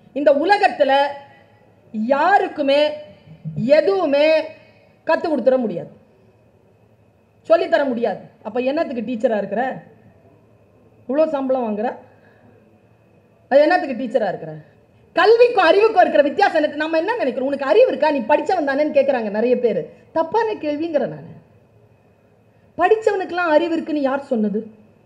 இந்த உலகத்துல யாருக்குமே எதுவுமே கத்து கொடுத்துட முடியாது சொல்லித்தர முடியாது அப்ப என்னத்துக்கு டீச்சரா இருக்கிற இவ்வளோ சம்பளம் வாங்குற அது என்னத்துக்கு டீச்சரா இருக்கிற கல்விக்கும் அறிவுக்கும் இருக்கிற வித்தியாசம் எனக்கு நம்ம என்ன நினைக்கிறோம் உனக்கு அறிவு இருக்கா நீ படிச்சவன் தானேன்னு கேட்குறாங்க நிறைய பேர் தப்பான கேள்விங்கிற நான் படிச்சவனுக்கெல்லாம் அறிவு இருக்குன்னு யார் சொன்னது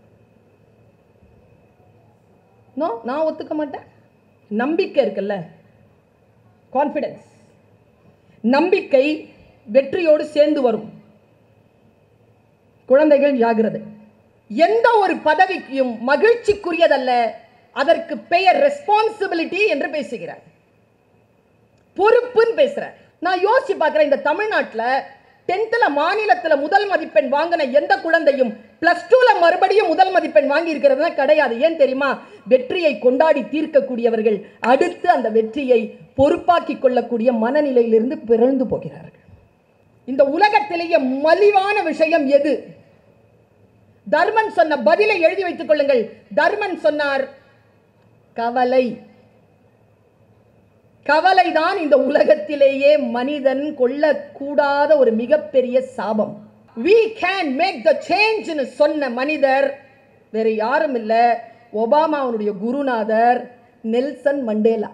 நோ நான் ஒத்துக்க மாட்டேன் நம்பிக்கை இருக்குல்ல கான்ஃபிடன்ஸ் நம்பிக்கை வெற்றியோடு சேர்ந்து வரும் குழந்தைகள் ஜாகிரதை எந்த ஒரு பதவிக்கும் மகிழ்ச்சிக்குரியதல்ல அதற்கு பெயர் ரெஸ்பான்சிபிலிட்டி என்று பேசுகிறார் பொறுப்புன்னு பேசுறார் நான் யோசிச்சு பார்க்கிறேன் இந்த தமிழ்நாட்டில் டென்த்தில் மாநிலத்தில் முதல் மதிப்பெண் வாங்கின எந்த குழந்தையும் பிளஸ் டூல மறுபடியும் முதல் மதிப்பெண் வாங்கி இருக்கிறதுனா கிடையாது ஏன் தெரியுமா வெற்றியை கொண்டாடி தீர்க்கக்கூடியவர்கள் அடுத்து அந்த வெற்றியை பொறுப்பாக்கி கொள்ளக்கூடிய மனநிலையிலிருந்து பிறந்து போகிறார்கள் இந்த உலகத்திலேயே மலிவான விஷயம் எது தர்மன் சொன்ன பதிலை எழுதி வைத்துக் கொள்ளுங்கள் தர்மன் சொன்னார் கவலை கவலைதான் இந்த உலகத்திலேயே மனிதன் கொள்ளக்கூடாத ஒரு மிகப்பெரிய சாபம் we can make the change னு சொன்ன மனிதர் வேற யாரும் இல்ல ஒபாமாவுடைய குருநாதர் நெல்சன் மண்டேலா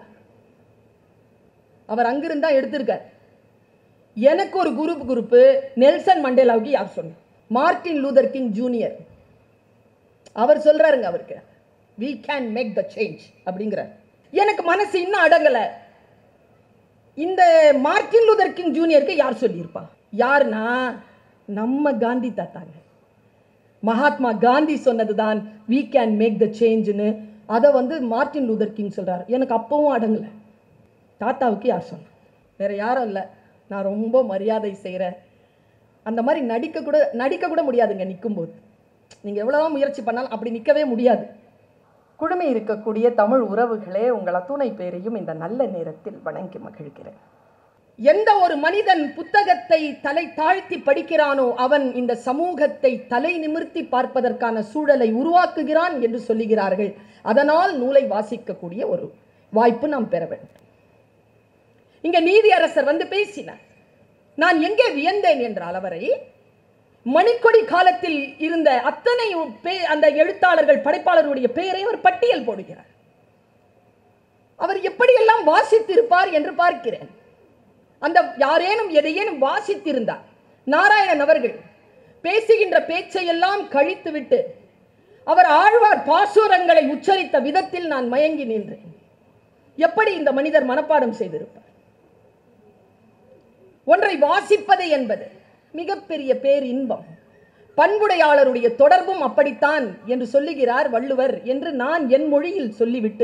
அவர் அங்கிருந்தா எடுத்திருக்கார் எனக்கு ஒரு குரூப் குரூப்பு நெல்சன் மண்டேலாவுக்கு யார் சொன்ன மார்ட்டின் லூதர் கிங் ஜூனியர் அவர் சொல்றாருங்க அவருக்கு we can make the change அப்படிங்கிறார் எனக்கு மனசு இன்னும் அடங்கலை இந்த மார்ட்டின் லூதர் கிங் ஜூனியருக்கு யார் சொல்லியிருப்பா யாருன்னா நம்ம காந்தி தாத்தாங்க மகாத்மா காந்தி சொன்னதுதான் we கேன் மேக் த சேஞ்சுன்னு அதை வந்து மார்ட்டின் லூதர் கிங் சொல்றாரு எனக்கு அப்பவும் அடங்கல தாத்தாவுக்கு யார் சொன்னா வேற யாரும் இல்லை நான் ரொம்ப மரியாதை செய்கிறேன் அந்த மாதிரி நடிக்க கூட நடிக்க கூட முடியாதுங்க நிற்கும்போது நீங்கள் எவ்வளோதான் முயற்சி பண்ணாலும் அப்படி நிற்கவே முடியாது குழுமி இருக்கக்கூடிய தமிழ் உறவுகளே உங்கள் அத்துணை பேரையும் இந்த நல்ல நேரத்தில் வணங்கி மகிழ்கிறேன் எந்த ஒரு மனிதன் புத்தகத்தை தலை தாழ்த்தி படிக்கிறானோ அவன் இந்த சமூகத்தை தலை நிமிர்த்தி பார்ப்பதற்கான சூழலை உருவாக்குகிறான் என்று சொல்லுகிறார்கள் அதனால் நூலை வாசிக்கக்கூடிய ஒரு வாய்ப்பு நாம் பெற வேண்டும் இங்க நீதியரசர் வந்து பேசினார் நான் எங்கே வியந்தேன் என்றால் அவரை மணிக்கொடி காலத்தில் இருந்த அத்தனை பே- அந்த எழுத்தாளர்கள் படைப்பாளர்களுடைய பெயரை அவர் பட்டியல் போடுகிறார் அவர் எப்படியெல்லாம் வாசித்திருப்பார் என்று பார்க்கிறேன் அந்த யாரேனும் எதையேனும் வாசித்திருந்தார் நாராயணன் அவர்கள் பேசுகின்ற பேச்சையெல்லாம் கழித்துவிட்டு அவர் ஆழ்வார் பாசுரங்களை உச்சரித்த விதத்தில் நான் மயங்கி நின்றேன் எப்படி இந்த மனிதர் மனப்பாடம் செய்திருப்பார் ஒன்றை வாசிப்பது என்பது மிகப்பெரிய பேர் இன்பம் பண்புடையாளருடைய தொடர்பும் அப்படித்தான் என்று சொல்லுகிறார் வள்ளுவர் என்று நான் என் மொழியில் சொல்லிவிட்டு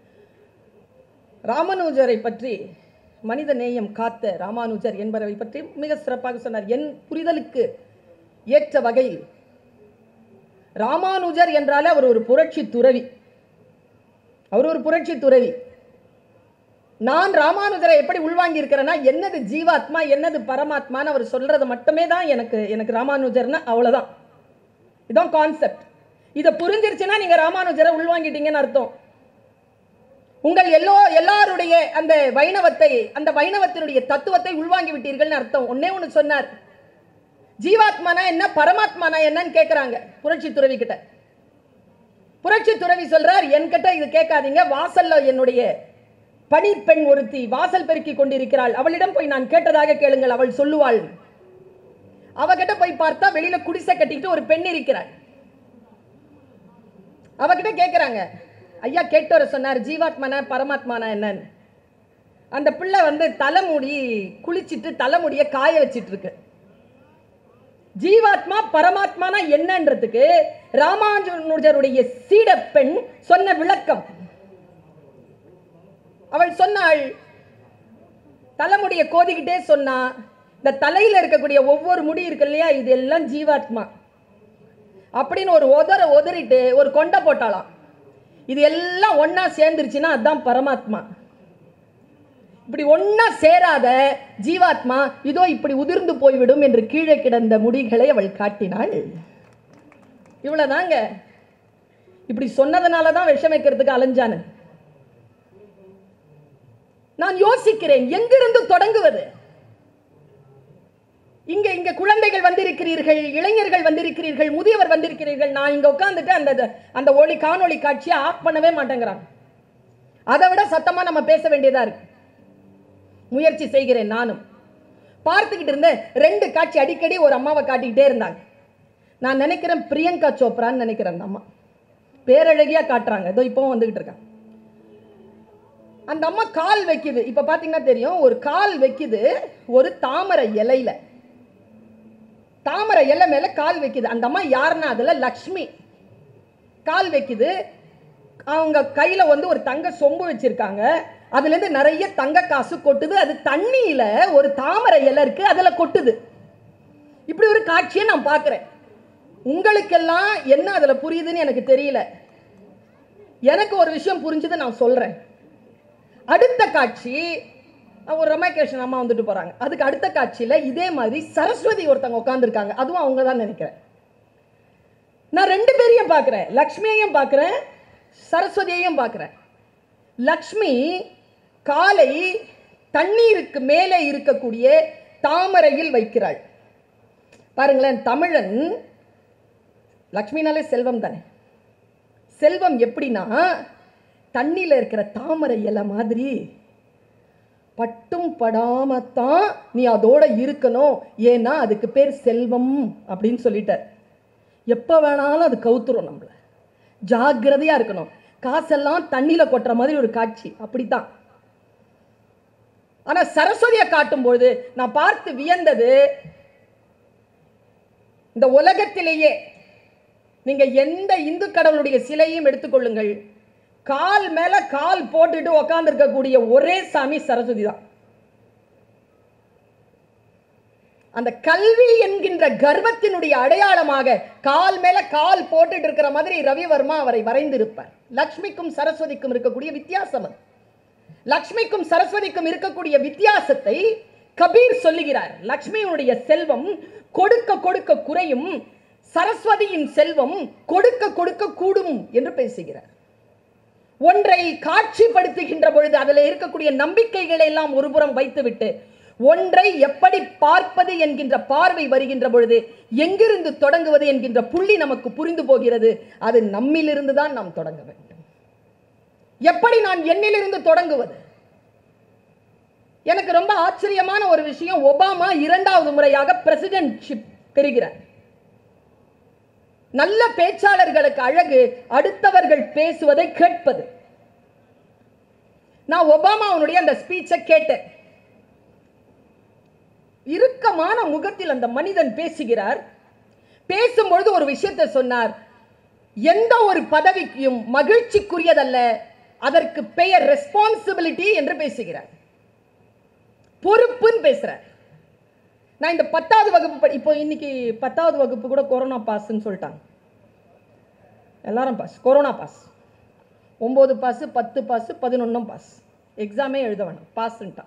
ராமானுஜரை பற்றி மனித நேயம் காத்த ராமானுஜர் என்பவரை பற்றி மிக சிறப்பாக சொன்னார் என் புரிதலுக்கு ஏற்ற வகையில் ராமானுஜர் என்றாலே அவர் ஒரு புரட்சி துறவி அவர் ஒரு புரட்சி துறவி நான் ராமானுஜரை எப்படி உள்வாங்கி இருக்கிறேன்னா என்னது ஜீவாத்மா என்னது பரமாத்மான்னு அவர் சொல்றது மட்டுமே தான் எனக்கு எனக்கு ராமானுஜர்னா அவ்வளவுதான் இதான் கான்செப்ட் இதை புரிஞ்சிருச்சுன்னா நீங்க ராமானுஜரை உள்வாங்கிட்டீங்கன்னு அர்த்தம் உங்கள் எல்லோ எல்லாருடைய அந்த வைணவத்தை அந்த வைணவத்தினுடைய தத்துவத்தை உள்வாங்கி விட்டீர்கள்னு அர்த்தம் ஒன்னே ஒன்று சொன்னார் ஜீவாத்மானா என்ன பரமாத்மானா என்னன்னு கேட்குறாங்க புரட்சி துறவி கிட்ட புரட்சி துறவி சொல்றார் என்கிட்ட இது கேட்காதீங்க வாசல்ல என்னுடைய பணிப்பெண் ஒருத்தி வாசல் பெருக்கி கொண்டிருக்கிறாள் அவளிடம் போய் நான் கேட்டதாக கேளுங்கள் அவள் சொல்லுவாள் அவகிட்ட போய் பார்த்தா வெளியில குடிசை கட்டிக்கிட்டு ஒரு பெண் இருக்கிறாள் அவகிட்ட கேட்குறாங்க ஐயா கேட்டவர சொன்னார் ஜீவாத்மானா பரமாத்மானா என்னன்னு அந்த பிள்ளை வந்து தலைமுடி குளிச்சிட்டு தலைமுடியை காய வச்சிட்டு இருக்கு ஜீவாத்மா பரமாத்மானா என்னன்றதுக்கு ராமானுஜருடைய சீட பெண் சொன்ன விளக்கம் அவள் சொன்னாள் தலைமுடியை கோதிக்கிட்டே சொன்னா இந்த தலையில இருக்கக்கூடிய ஒவ்வொரு முடி இருக்கு இல்லையா இது எல்லாம் ஜீவாத்மா அப்படின்னு ஒரு உதற உதறிட்டு ஒரு கொண்டை போட்டாளாம் இது எல்லாம் ஒண்ணா சேர்ந்துருச்சுன்னா அதுதான் பரமாத்மா இப்படி ஒண்ணா சேராத ஜீவாத்மா இதோ இப்படி உதிர்ந்து போய்விடும் என்று கீழே கிடந்த முடிகளை அவள் காட்டினாள் இவ்வளவுதாங்க இப்படி சொன்னதுனால தான் விஷம் வைக்கிறதுக்கு அலைஞ்சானு நான் யோசிக்கிறேன் எங்கிருந்து தொடங்குவது இங்க இங்க குழந்தைகள் வந்திருக்கிறீர்கள் இளைஞர்கள் வந்திருக்கிறீர்கள் முதியவர் வந்திருக்கிறீர்கள் நான் இங்க உட்கார்ந்துட்டு அந்த அந்த ஒளி காணொளி காட்சியை ஆஃப் பண்ணவே மாட்டேங்கிறாங்க அதை விட சத்தமா நம்ம பேச வேண்டியதா இருக்கு முயற்சி செய்கிறேன் நானும் பார்த்துக்கிட்டு இருந்தேன் ரெண்டு காட்சி அடிக்கடி ஒரு அம்மாவை காட்டிக்கிட்டே இருந்தாங்க நான் நினைக்கிறேன் பிரியங்கா சோப்ரான்னு நினைக்கிறேன் அந்த அம்மா பேரழகியா காட்டுறாங்க இதோ இப்போவும் வந்துகிட்டு இருக்காங்க அந்த அம்மா கால் வைக்குது இப்ப பாத்தீங்கன்னா தெரியும் ஒரு கால் வைக்குது ஒரு தாமரை இலையில தாமரை இலை மேல கால் வைக்குது அந்த அம்மா யாருன்னா அதுல லக்ஷ்மி கால் வைக்குது அவங்க கையில வந்து ஒரு தங்க சொம்பு வச்சிருக்காங்க அதுல இருந்து நிறைய தங்க காசு கொட்டுது அது தண்ணியில ஒரு தாமரை இலை இருக்கு அதுல கொட்டுது இப்படி ஒரு காட்சியை நான் பார்க்கிறேன் உங்களுக்கெல்லாம் என்ன அதுல புரியுதுன்னு எனக்கு தெரியல எனக்கு ஒரு விஷயம் புரிஞ்சது நான் சொல்றேன் அடுத்த காட்சி ஒரு ரமேகிருஷ்ணன் அம்மா வந்துட்டு போறாங்க அதுக்கு அடுத்த காட்சியில இதே மாதிரி சரஸ்வதி ஒருத்தவங்க உட்காந்துருக்காங்க அதுவும் அவங்க தான் நினைக்கிறேன் நான் ரெண்டு பேரையும் பார்க்குறேன் லக்ஷ்மியையும் பார்க்குறேன் சரஸ்வதியையும் பார்க்குறேன் லக்ஷ்மி காலை தண்ணீருக்கு மேலே இருக்கக்கூடிய தாமரையில் வைக்கிறாள் பாருங்களேன் தமிழன் லக்ஷ்மினாலே செல்வம் தானே செல்வம் எப்படின்னா தண்ணியில் இருக்கிற தாமரை இலை மாதிரி பட்டும் படாமத்தான் நீ அதோட இருக்கணும் ஏன்னா அதுக்கு பேர் செல்வம் அப்படின்னு சொல்லிட்டார் எப்போ வேணாலும் அது கவுத்துரும் நம்மள ஜாக்கிரதையா இருக்கணும் காசெல்லாம் தண்ணியில கொட்டுற மாதிரி ஒரு காட்சி அப்படித்தான் ஆனா சரஸ்வதியை காட்டும்பொழுது நான் பார்த்து வியந்தது இந்த உலகத்திலேயே நீங்க எந்த இந்து கடவுளுடைய சிலையும் எடுத்துக்கொள்ளுங்கள் கால் மேல கால் போட்டுட்டு உக்காந்து இருக்கக்கூடிய ஒரே சாமி சரஸ்வதி தான் அந்த கல்வி என்கின்ற கர்வத்தினுடைய அடையாளமாக கால் மேல கால் போட்டுட்டு இருக்கிற மாதிரி ரவிவர்மா அவரை வரைந்திருப்பார் லக்ஷ்மிக்கும் சரஸ்வதிக்கும் இருக்கக்கூடிய வித்தியாசம் அது லக்ஷ்மிக்கும் சரஸ்வதிக்கும் இருக்கக்கூடிய வித்தியாசத்தை கபீர் சொல்லுகிறார் லக்ஷ்மியினுடைய செல்வம் கொடுக்க கொடுக்க குறையும் சரஸ்வதியின் செல்வம் கொடுக்க கொடுக்க கூடும் என்று பேசுகிறார் ஒன்றை காட்சிப்படுத்துகின்ற பொழுது அதில் இருக்கக்கூடிய நம்பிக்கைகளை எல்லாம் ஒருபுறம் வைத்துவிட்டு ஒன்றை எப்படி பார்ப்பது என்கின்ற பார்வை வருகின்ற பொழுது எங்கிருந்து தொடங்குவது என்கின்ற புள்ளி நமக்கு புரிந்து போகிறது அது நம்மிலிருந்து தான் நாம் தொடங்க வேண்டும் எப்படி நான் என்னிலிருந்து தொடங்குவது எனக்கு ரொம்ப ஆச்சரியமான ஒரு விஷயம் ஒபாமா இரண்டாவது முறையாக பிரசிடென்ட்ஷிப் பெறுகிறார் நல்ல பேச்சாளர்களுக்கு அழகு அடுத்தவர்கள் பேசுவதை கேட்பது நான் ஒபாமாவுடைய அந்த ஸ்பீச்சை கேட்டேன் இறுக்கமான முகத்தில் அந்த மனிதன் பேசுகிறார் பேசும்பொழுது ஒரு விஷயத்தை சொன்னார் எந்த ஒரு பதவிக்கும் மகிழ்ச்சிக்குரியதல்ல அதற்கு பெயர் ரெஸ்பான்சிபிலிட்டி என்று பேசுகிறார் பொறுப்புன்னு பேசுறார் நான் இந்த பத்தாவது வகுப்பு படி இப்போ இன்னைக்கு பத்தாவது வகுப்பு கூட கொரோனா பாஸ்ன்னு சொல்லிட்டாங்க எல்லாரும் பாஸ் கொரோனா பாஸ் ஒம்பது பாஸ் பத்து பாஸ் பதினொன்றும் பாஸ் எக்ஸாமே எழுத வேணாம் பாஸ்ன்ட்டான்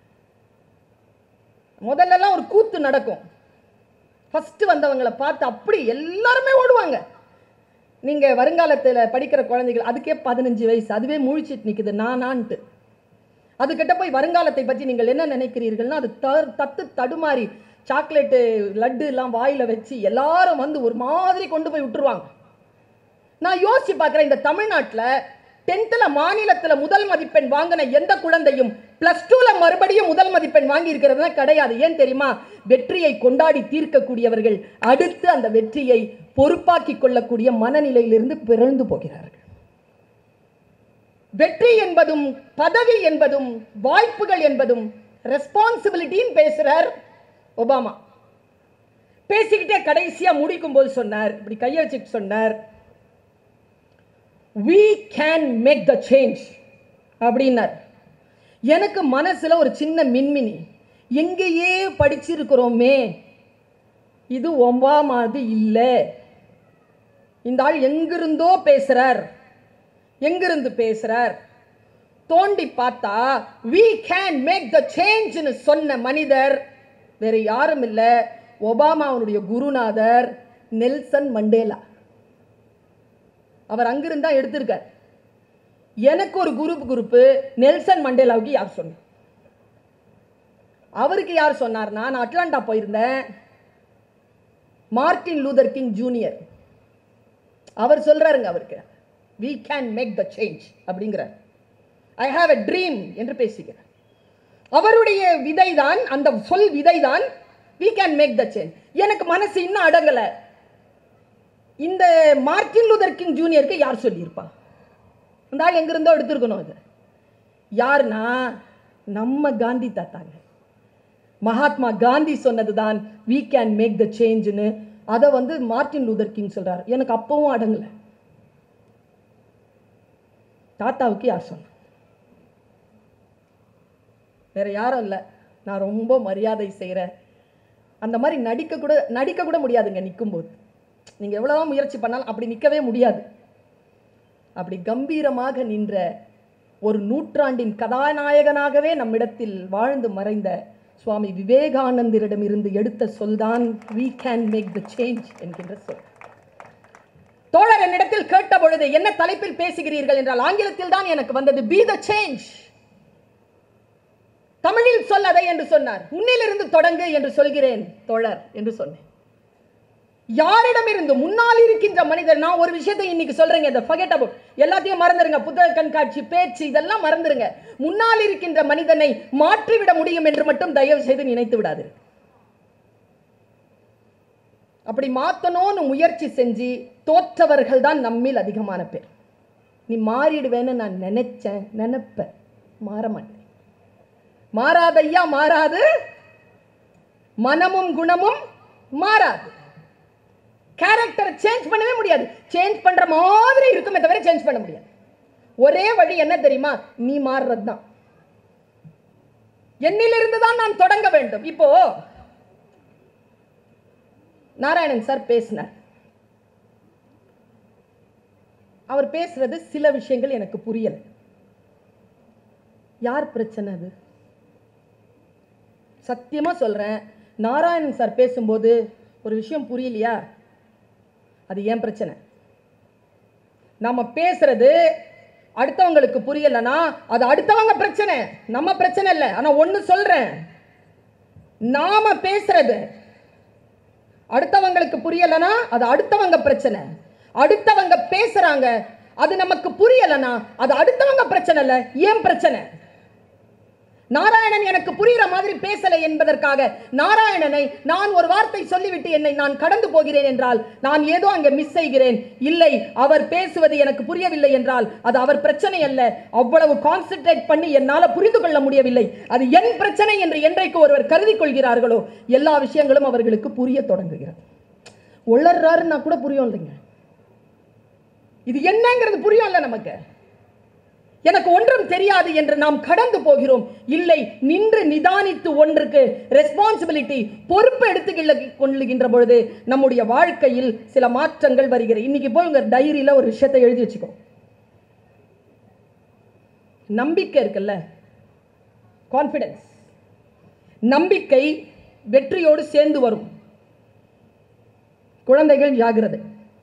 முதல்லலாம் ஒரு கூத்து நடக்கும் ஃபர்ஸ்ட் வந்தவங்களை பார்த்து அப்படி எல்லாருமே ஓடுவாங்க நீங்க வருங்காலத்துல படிக்கிற குழந்தைகள் அதுக்கே பதினஞ்சு வயசு அதுவே முழிச்சிட்டு நிக்குது நானான்ட்டு அதுக்கிட்ட போய் வருங்காலத்தை பற்றி நீங்கள் என்ன நினைக்கிறீர்கள்னா அது த- தத்து தடுமாறி சாக்லேட்டு லட்டு எல்லாம் வாயில வச்சு எல்லாரும் வந்து ஒரு மாதிரி கொண்டு போய் விட்டுருவாங்க நான் யோசிச்சு பார்க்குறேன் இந்த தமிழ்நாட்டில் டென்த்தில் மாநிலத்தில் முதல் மதிப்பெண் வாங்கின எந்த குழந்தையும் ப்ளஸ் டூவில் மறுபடியும் முதல் மதிப்பெண் வாங்கி இருக்கிறதுனா கிடையாது ஏன் தெரியுமா வெற்றியை கொண்டாடி தீர்க்கக்கூடியவர்கள் அடுத்து அந்த வெற்றியை பொறுப்பாக்கி கொள்ளக்கூடிய மனநிலையிலிருந்து பிறந்து போகிறார்கள் வெற்றி என்பதும் பதவி என்பதும் வாய்ப்புகள் என்பதும் ரெஸ்பான்சிபிலிட்டின்னு பேசுறார் ஒபாமா பேசிக்கிட்டே கடைசியா முடிக்கும் போது சொன்னார் இப்படி கையை வச்சுட்டு சொன்னார் we can make the change அப்படின்னார் எனக்கு மனசுல ஒரு சின்ன மின்மினி எங்கேயே படிச்சிருக்கிறோமே இது ஒம்பாமாது இல்லை இந்த ஆள் எங்கிருந்தோ பேசுறார் எங்கிருந்து பேசுறார் தோண்டி பார்த்தா we can make the changeன்னு சொன்ன மனிதர் வேற யாரும் இல்ல ஒபாமாவுடைய குருநாதர் நெல்சன் மண்டேலா அவர் அங்கிருந்தா எடுத்திருக்கார் எனக்கு ஒரு குரூப் குரூப்பு நெல்சன் மண்டேலாவுக்கு யார் சொன்னார் அவருக்கு யார் சொன்னார்னா நான் அட்லாண்டா போயிருந்தேன் மார்ட்டின் லூதர் கிங் ஜூனியர் அவர் சொல்றாருங்க அவருக்கு we can make the change அப்படிங்கிறார் ஐ ஹாவ் a ட்ரீம் என்று பேசுகிறார் அவருடைய விதைதான் அந்த சொல் விதைதான் we can make the change எனக்கு மனசு இன்னும் அடங்கல இந்த மார்ட்டின் லூதர் கிங் ஜூனியருக்கு யார் சொல்லியிருப்பா அந்த ஆள் எங்கிருந்தோ எடுத்திருக்கணும் அது யாருன்னா நம்ம காந்தி தாத்தாங்க மகாத்மா காந்தி சொன்னது தான் வி கேன் மேக் த சேஞ்சுன்னு அதை வந்து மார்ட்டின் லூதர் கிங் சொல்றாரு எனக்கு அப்பவும் அடங்கல தாத்தாவுக்கு யார் சொன்னா வேற யாரும் இல்லை நான் ரொம்ப மரியாதை செய்கிறேன் அந்த மாதிரி நடிக்க கூட நடிக்க கூட முடியாதுங்க நிற்கும்போது நீங்கள் எவ்வளோதான் முயற்சி பண்ணாலும் அப்படி நிற்கவே முடியாது அப்படி கம்பீரமாக நின்ற ஒரு நூற்றாண்டின் கதாநாயகனாகவே நம்மிடத்தில் வாழ்ந்து மறைந்த சுவாமி விவேகானந்தரிடம் இருந்து எடுத்த சொல்தான் we can make the change என்கின்ற சொல் தோழர் என்னிடத்தில் கேட்ட பொழுது என்ன தலைப்பில் பேசுகிறீர்கள் என்றால் ஆங்கிலத்தில் தான் எனக்கு வந்தது பி த சேஞ்ச் தமிழில் சொல் அதை என்று சொன்னார் உன்னிலிருந்து தொடங்கு என்று சொல்கிறேன் தோழர் என்று சொன்னேன் யாரிடமிருந்து முன்னால் இருக்கின்ற மனிதர் நான் ஒரு விஷயத்தை இன்னைக்கு சொல்றேங்க இந்த forget about எல்லாத்தையும் மறந்துருங்க புத்தக கண்காட்சி பேச்சு இதெல்லாம் மறந்துருங்க முன்னால் இருக்கின்ற மனிதனை மாற்றிவிட முடியும் என்று மட்டும் தயவு செய்து நினைத்து விடாது அப்படி மாத்தணும்னு முயற்சி செஞ்சு தோற்றவர்கள் தான் நம்மில் அதிகமான பேர் நீ மாறிடுவேன்னு நான் நினைச்சேன் நினைப்பேன் மாற மாட்டேன் மாறாதையா மாறாது மனமும் குணமும் மாறாது கேரக்டரை சேஞ்ச் பண்ணவே முடியாது சேஞ்ச் பண்ற மாதிரி இருக்குமே தவிர சேஞ்ச் பண்ண முடியாது ஒரே வழி என்ன தெரியுமா நீ மாறுறது தான் என்னிலிருந்து தான் நான் தொடங்க வேண்டும் இப்போ நாராயணன் சார் பேசினார் அவர் பேசுறது சில விஷயங்கள் எனக்கு புரியல யார் பிரச்சனை அது சத்தியமா சொல்றேன் நாராயணன் சார் பேசும்போது ஒரு விஷயம் புரியலையா அது ஏன் பிரச்சனை நம்ம பேசுறது அடுத்தவங்களுக்கு புரியலனா அது அடுத்தவங்க பிரச்சனை நம்ம பிரச்சனை இல்லை ஆனா ஒண்ணு சொல்றேன் நாம பேசுறது அடுத்தவங்களுக்கு புரியலனா அது அடுத்தவங்க பிரச்சனை அடுத்தவங்க பேசுறாங்க அது நமக்கு புரியலனா அது அடுத்தவங்க பிரச்சனை இல்ல ஏன் பிரச்சனை நாராயணன் எனக்கு புரிகிற மாதிரி பேசலை என்பதற்காக நாராயணனை நான் ஒரு வார்த்தை சொல்லிவிட்டு என்னை நான் கடந்து போகிறேன் என்றால் நான் ஏதோ அங்கே மிஸ் செய்கிறேன் இல்லை அவர் பேசுவது எனக்கு புரியவில்லை என்றால் அது அவர் பிரச்சனை அல்ல அவ்வளவு கான்சென்ட்ரேட் பண்ணி என்னால் புரிந்து கொள்ள முடியவில்லை அது என் பிரச்சனை என்று என்றைக்கு ஒருவர் கருதி கொள்கிறார்களோ எல்லா விஷயங்களும் அவர்களுக்கு புரிய தொடங்குகிறது உளர்றாருன்னா கூட புரியும் இல்லைங்க இது என்னங்கிறது புரியும் இல்ல நமக்கு எனக்கு ஒன்றும் தெரியாது என்று நாம் கடந்து போகிறோம் இல்லை நின்று நிதானித்து ஒன்றுக்கு ரெஸ்பான்சிபிலிட்டி பொறுப்பு எடுத்து கொள்ளுகின்ற பொழுது நம்முடைய வாழ்க்கையில் சில மாற்றங்கள் வருகிறது இன்னைக்கு போய் உங்க டைரியில ஒரு விஷயத்தை எழுதி வச்சுக்கோ நம்பிக்கை இருக்குல்ல கான்ஃபிடன்ஸ் நம்பிக்கை வெற்றியோடு சேர்ந்து வரும் குழந்தைகள் ஜாகிரதை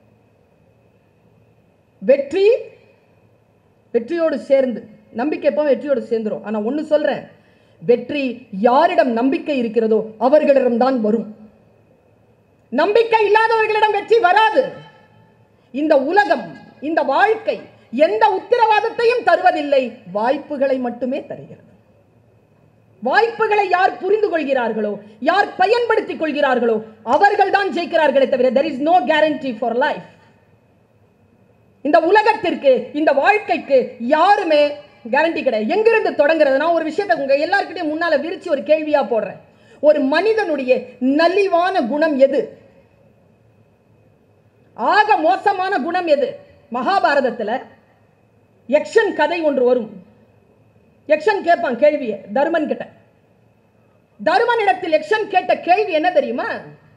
வெற்றி வெற்றியோடு சேர்ந்து நம்பிக்கை எப்போ வெற்றியோடு சேர்ந்துரும் ஆனா ஒண்ணு சொல்றேன் வெற்றி யாரிடம் நம்பிக்கை இருக்கிறதோ அவர்களிடம் தான் வரும் நம்பிக்கை இல்லாதவர்களிடம் வெற்றி வராது இந்த உலகம் இந்த வாழ்க்கை எந்த உத்தரவாதத்தையும் தருவதில்லை வாய்ப்புகளை மட்டுமே தருகிறது வாய்ப்புகளை யார் புரிந்து கொள்கிறார்களோ யார் பயன்படுத்திக் கொள்கிறார்களோ அவர்கள் தான் ஜெயிக்கிறார்களே தவிர there is no guarantee for life இந்த உலகத்திற்கு இந்த வாழ்க்கைக்கு யாருமே கேரண்டி கிடையாது எங்கிருந்து தொடங்குறது நான் ஒரு விஷயத்தை உங்க எல்லாருக்கிட்டையும் முன்னால விரிச்சு ஒரு கேள்வியா போடுறேன் ஒரு மனிதனுடைய நலிவான குணம் எது ஆக மோசமான குணம் எது மகாபாரதத்துல யக்ஷன் கதை ஒன்று வரும் யக்ஷன் கேட்பான் கேள்வியை தர்மன் கிட்ட தர்மன் இடத்தில் யக்ஷன் கேட்ட கேள்வி என்ன தெரியுமா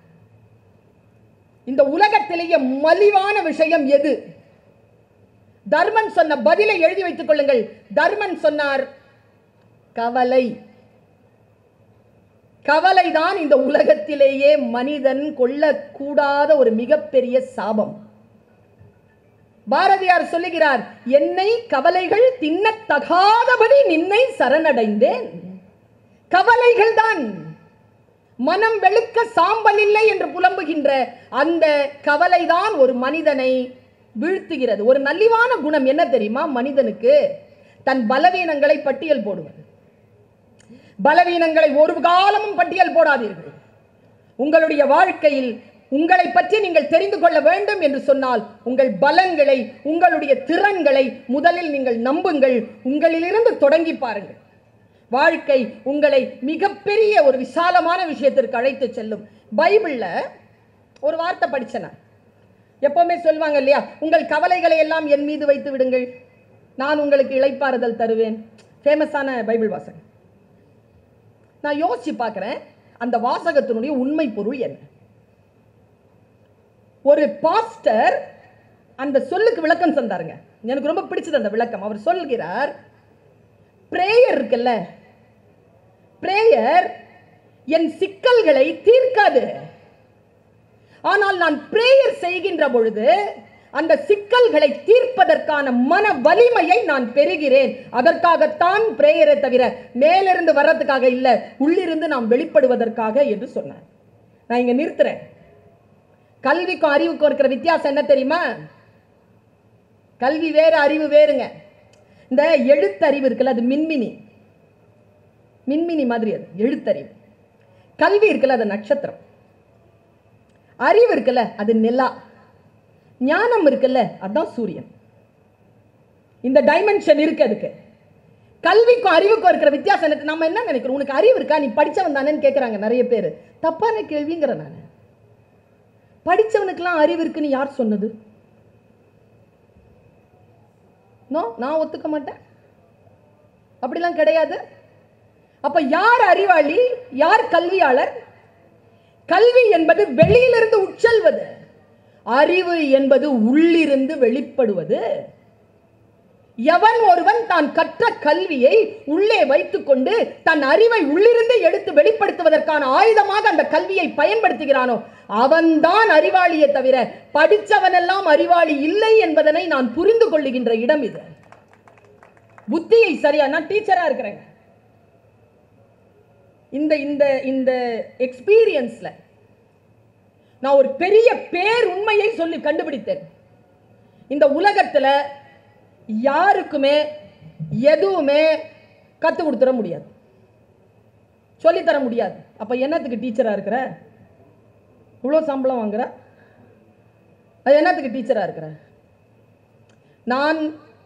இந்த உலகத்திலேயே மலிவான விஷயம் எது தர்மன் சொன்ன பதிலை எழுதி வைத்துக் கொள்ளுங்கள் தர்மன் சொன்னார் கவலை கவலைதான் இந்த உலகத்திலேயே மனிதன் கொள்ளக்கூடாத ஒரு மிகப்பெரிய சாபம் பாரதியார் சொல்லுகிறார் என்னை கவலைகள் தின்னத்தகாதபடி நின்னை சரணடைந்தேன் கவலைகள் தான் மனம் வெளுக்க சாம்பல் இல்லை என்று புலம்புகின்ற அந்த கவலைதான் ஒரு மனிதனை வீழ்த்துகிறது ஒரு நல்லிவான குணம் என்ன தெரியுமா மனிதனுக்கு தன் பலவீனங்களை பட்டியல் போடுவது பலவீனங்களை ஒரு காலமும் பட்டியல் போடாதீர்கள் உங்களுடைய வாழ்க்கையில் உங்களை பற்றி நீங்கள் தெரிந்து கொள்ள வேண்டும் என்று சொன்னால் உங்கள் பலங்களை உங்களுடைய திறன்களை முதலில் நீங்கள் நம்புங்கள் உங்களிலிருந்து தொடங்கி பாருங்கள் வாழ்க்கை உங்களை மிகப்பெரிய ஒரு விசாலமான விஷயத்திற்கு அழைத்து செல்லும் பைபிள்ல ஒரு வார்த்தை படிச்சேன் நான். எப்பவுமே சொல்லுவாங்க இல்லையா உங்கள் கவலைகளை எல்லாம் என் மீது வைத்து விடுங்கள் நான் உங்களுக்கு இளைப்பாறுதல் தருவேன் ஃபேமஸான பைபிள் வாசகம் நான் யோசிச்சு பார்க்குறேன் அந்த வாசகத்தினுடைய உண்மை பொருள் என்ன ஒரு பாஸ்டர் அந்த சொல்லுக்கு விளக்கம் தந்தாருங்க எனக்கு ரொம்ப பிடிச்சது அந்த விளக்கம் அவர் சொல்கிறார் பிரேயர் இருக்குல்ல பிரேயர் என் சிக்கல்களை தீர்க்காது ஆனால் நான் பிரேயர் செய்கின்ற பொழுது அந்த சிக்கல்களை தீர்ப்பதற்கான மன வலிமையை நான் பெறுகிறேன் அதற்காகத்தான் பிரேயரை தவிர மேலிருந்து வர்றதுக்காக இல்லை உள்ளிருந்து நாம் வெளிப்படுவதற்காக என்று சொன்னார் நான் இங்க நிறுத்துறேன் கல்விக்கும் அறிவுக்கும் இருக்கிற வித்தியாசம் என்ன தெரியுமா கல்வி வேறு அறிவு வேறுங்க இந்த எழுத்தறிவு இருக்குல்ல அது மின்மினி மின்மினி மாதிரி அது எழுத்தறிவு கல்வி இருக்குல்ல அது நட்சத்திரம் அறிவு இருக்குல்ல அது நிலா ஞானம் இருக்குல்ல அதுதான் சூரியன் இந்த டைமென்ஷன் இருக்கு அதுக்கு கல்விக்கும் அறிவுக்கும் இருக்கிற வித்தியாசம் எனக்கு நம்ம என்ன நினைக்கிறோம் உனக்கு அறிவு இருக்கா நீ படிச்சவன் தானேன்னு கேட்குறாங்க நிறைய பேர் தப்பான கேள்விங்கிறேன் நான் படிச்சவனுக்கெல்லாம் அறிவு இருக்குன்னு யார் சொன்னது நோ நான் ஒத்துக்க மாட்டேன் அப்படிலாம் கிடையாது அப்ப யார் அறிவாளி யார் கல்வியாளர் கல்வி என்பது வெளியிலிருந்து உட்செல்வது அறிவு என்பது உள்ளிருந்து வெளிப்படுவது எவன் ஒருவன் தான் கற்ற கல்வியை உள்ளே வைத்துக்கொண்டு தன் அறிவை உள்ளிருந்து எடுத்து வெளிப்படுத்துவதற்கான ஆயுதமாக அந்த கல்வியை பயன்படுத்துகிறானோ அவன்தான் அறிவாளியே தவிர படித்தவனெல்லாம் அறிவாளி இல்லை என்பதனை நான் புரிந்து கொள்ளுகின்ற இடம் இது புத்தியை சரியா நான் டீச்சரா இருக்கிறேங்க இந்த இந்த இந்த எக்ஸ்பீரியன்ஸ்ல நான் ஒரு பெரிய பேர் உண்மையை சொல்லி கண்டுபிடித்தேன் இந்த உலகத்துல யாருக்குமே எதுவுமே கற்றுக் கொடுத்துட முடியாது சொல்லித்தர முடியாது அப்போ என்னத்துக்கு டீச்சராக இருக்கிற இவ்வளோ சம்பளம் வாங்குற அது என்னத்துக்கு டீச்சராக இருக்கிற நான்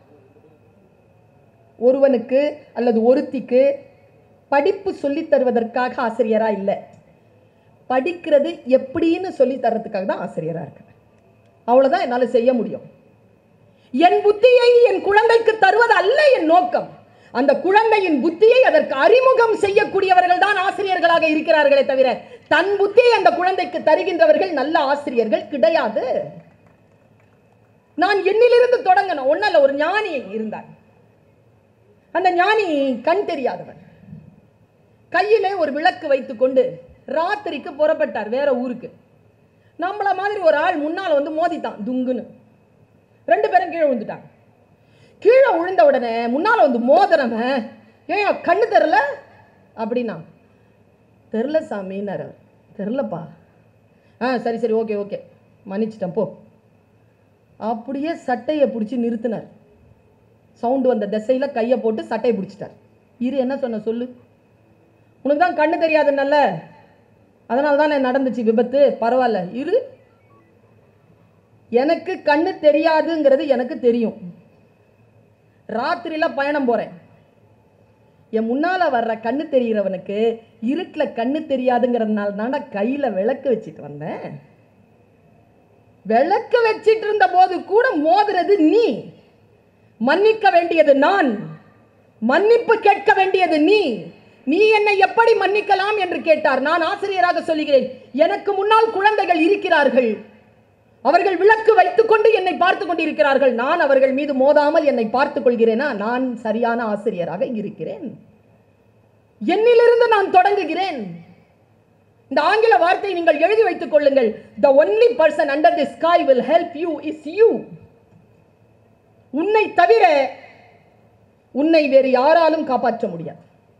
ஒருவனுக்கு அல்லது ஒருத்திக்கு படிப்பு சொல்லித் தருவதற்காக ஆசிரியரா இல்லை படிக்கிறது எப்படின்னு சொல்லி தர்றதுக்காக தான் ஆசிரியராக இருக்கேன் அவ்வளோதான் என்னால் செய்ய முடியும் என் புத்தியை என் குழந்தைக்கு தருவது அல்ல என் நோக்கம் அந்த குழந்தையின் புத்தியை அதற்கு அறிமுகம் செய்யக்கூடியவர்கள் தான் ஆசிரியர்களாக இருக்கிறார்களே தவிர தன் புத்தியை அந்த குழந்தைக்கு தருகின்றவர்கள் நல்ல ஆசிரியர்கள் கிடையாது நான் என்னிலிருந்து தொடங்கணும் ஒன்னல்ல ஒரு ஞானி இருந்தான் அந்த ஞானி கண் தெரியாதவன் கையிலே ஒரு விளக்கு வைத்துக்கொண்டு ராத்திரிக்கு புறப்பட்டார் வேற ஊருக்கு நம்மள மாதிரி ஒரு ஆள் முன்னால் வந்து மோதிட்டான் துங்குன்னு ரெண்டு பேரும் கீழே விழுந்துட்டாங்க கீழே விழுந்த உடனே முன்னால் வந்து மோதிரவன் ஏன் கண்ணு தெரில அப்படின்னா தெரில சாமின்னார் அவர் தெரிலப்பா ஆ சரி சரி ஓகே ஓகே மன்னிச்சிட்டேன் போ அப்படியே சட்டையை பிடிச்சி நிறுத்தினார் சவுண்டு வந்த திசையில் கையை போட்டு சட்டையை பிடிச்சிட்டார் இரு என்ன சொன்ன சொல்லு உனக்கு தான் கண்ணு தெரியாதுன்னல்ல அதனால தான் நடந்துச்சு விபத்து பரவாயில்ல இரு எனக்கு கண்ணு தெரியாதுங்கிறது எனக்கு தெரியும் ராத்திரியில பயணம் போறேன் என் முன்னால வர்ற கண்ணு தெரிகிறவனுக்கு இருட்டில் கண்ணு தெரியாதுங்கிறதுனால தான்டா கையில விளக்கு வச்சுட்டு வந்தேன் விளக்கு வச்சிட்டு இருந்த போது கூட மோதுறது நீ மன்னிக்க வேண்டியது நான் மன்னிப்பு கேட்க வேண்டியது நீ நீ என்னை எப்படி மன்னிக்கலாம் என்று கேட்டார் நான் ஆசிரியராக சொல்லுகிறேன் எனக்கு முன்னால் குழந்தைகள் இருக்கிறார்கள் அவர்கள் விளக்கு வைத்துக்கொண்டு என்னை பார்த்து கொண்டிருக்கிறார்கள் நான் அவர்கள் மீது மோதாமல் என்னை பார்த்துக் கொள்கிறேனா நான் சரியான ஆசிரியராக இருக்கிறேன் என்னிலிருந்து நான் தொடங்குகிறேன் இந்த ஆங்கில வார்த்தை நீங்கள் எழுதி வைத்துக் கொள்ளுங்கள் the only person under the sky will help you is you உன்னை தவிர உன்னை வேறு யாராலும் காப்பாற்ற முடியாது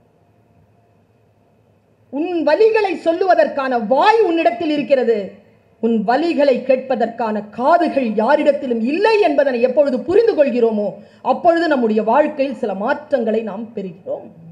உன் வலிகளை சொல்லுவதற்கான வாய் உன்னிடத்தில் இருக்கிறது உன் வலிகளை கேட்பதற்கான காதுகள் யாரிடத்திலும் இல்லை என்பதனை எப்பொழுது புரிந்து கொள்கிறோமோ அப்பொழுது நம்முடைய வாழ்க்கையில் சில மாற்றங்களை நாம் பெறுகிறோம்